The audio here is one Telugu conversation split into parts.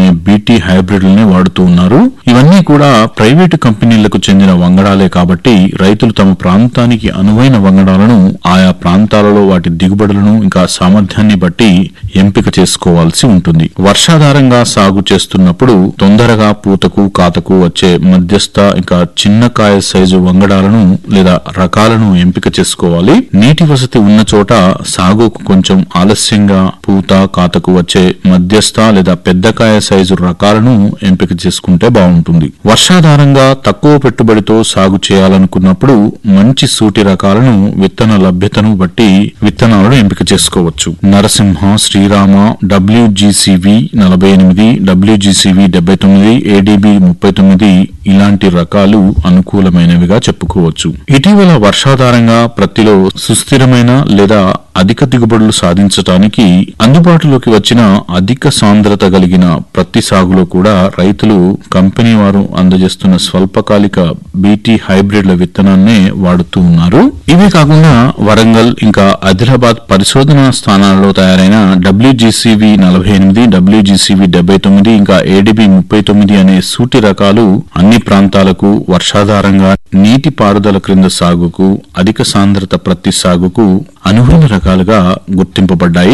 బీటీ హైబ్రిడ్లనే వాడుతూ ఉన్నారు ఇవన్నీ కూడా ప్రైవేటు కంపెనీలకు చెందిన వంగడాలే కాబట్టి రైతులు తమ ప్రాంతానికి అనువైన వంగడాలను ఆయా ప్రాంతాలలో వాటి దిగుబడులను ఇంకా సామర్థ్యాన్ని బట్టి ఎంపిక చేసుకోవాల్సి ఉంటుంది వర్షాధారంగా సాగు చేస్తున్నప్పుడు తొందరగా పూతకు కాతకు వచ్చే మధ్యస్థ ఇంకా చిన్న కాయ సైజు వంగడాలను లేదా రకాలను ఎంపిక చేసుకోవాలి నీటి వసతి ఉన్న చోట సాగుకు కొంచెం ఆలస్యంగా పూత కాతకు వచ్చే మధ్యస్థ లేదా పెద్ద కాయ సైజు రకాలను ఎంపిక చేసుకుంటే బాగుంటుంది వర్షాధారంగా తక్కువ పెట్టుబడితో సాగు చేయాలనుకున్నప్పుడు మంచి సూటి రకాలను విత్తన లభ్యతను బట్టి విత్తనాలను ఎంపిక చేసుకోవచ్చు నరసింహ శ్రీరామ డబ్ల్యూజీసీవి నలభై ఎనిమిది డబ్ల్యూజీసీవి డెబ్బై తొమ్మిది ఏడీబీ ముప్పై తొమ్మిది ఇలాంటి రకాలు అనుకూలమైనవిగా చెప్పుకోవచ్చు ఇటీవల వర్షాధారంగా ప్రత్తిలో సుస్థిరమైన లేదా అధిక దిగుబడులు సాధించటానికి అందుబాటులోకి వచ్చిన అధిక సాంద్రత కలిగిన ప్రత్తి సాగులో కూడా రైతులు కంపెనీ వారు అందజేస్తున్న స్వల్పకాలిక బీటీ హైబ్రిడ్ల విత్తనాన్నే వాడుతూ ఉన్నారు ఇవే కాకుండా వరంగల్ ఇంకా ఆదిలాబాద్ పరిశోధనా స్థానాలలో తయారైన డబ్ల్యూజీసీవి నలభై ఎనిమిది డబ్ల్యూజీసీవి డెబ్బై తొమ్మిది ఇంకా ఏడీబీ ముప్పై తొమ్మిది అనే సూటి రకాలు అన్ని ప్రాంతాలకు వర్షాధారంగా నీటి పారుదల క్రింద సాగుకు అధిక సాంద్రత ప్రత్తి సాగుకు అనువైన రకాలుగా గుర్తింపబడ్డాయి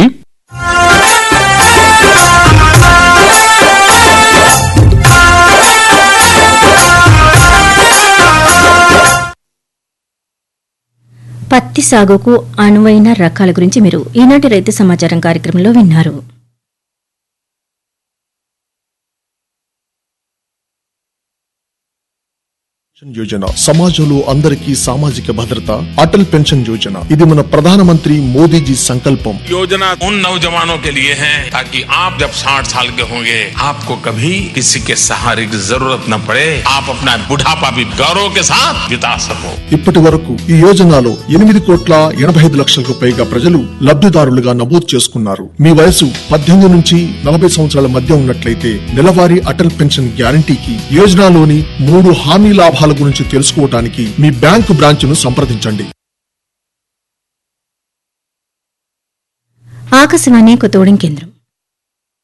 పత్తి సాగుకు అనువైన రకాల గురించి మీరు ఈనాటి రైతు సమాచారం కార్యక్రమంలో విన్నారు పెన్షన్ యోజన సమాజంలో అందరికీ సామాజిక భద్రత అటల్ పెన్షన్ యోజన ఇది మన ప్రధానమంత్రి మోదీజీ సంకల్పం योजना उन नौजवानों के लिए है ताकि आप जब 60 साल के होंगे आपको कभी किसी के सहारे की जरूरत न पड़े आप अपना बुढ़ापा भी गौरव के साथ बिता सको ఇప్పటి వరకు ఈ యోజనలో ఎనిమిది కోట్ల ఎనభై ఐదు లక్షలకు పైగా ప్రజలు లబ్ధిదారులుగా నమోదు చేసుకున్నారు మీ వయసు పద్దెనిమిది నుంచి నలభై సంవత్సరాల మధ్య ఉన్నట్లయితే నెలవారీ అటల్ పెన్షన్ గ్యారంటీకి యోజనలోని మూడు హామీ లాభాల గురించి తెలుసుకోవటానికి మీ బ్యాంకు బ్రాంచ్ను సంప్రదించండి ఆకాశవాణి కొత్తగూడెం కేంద్రం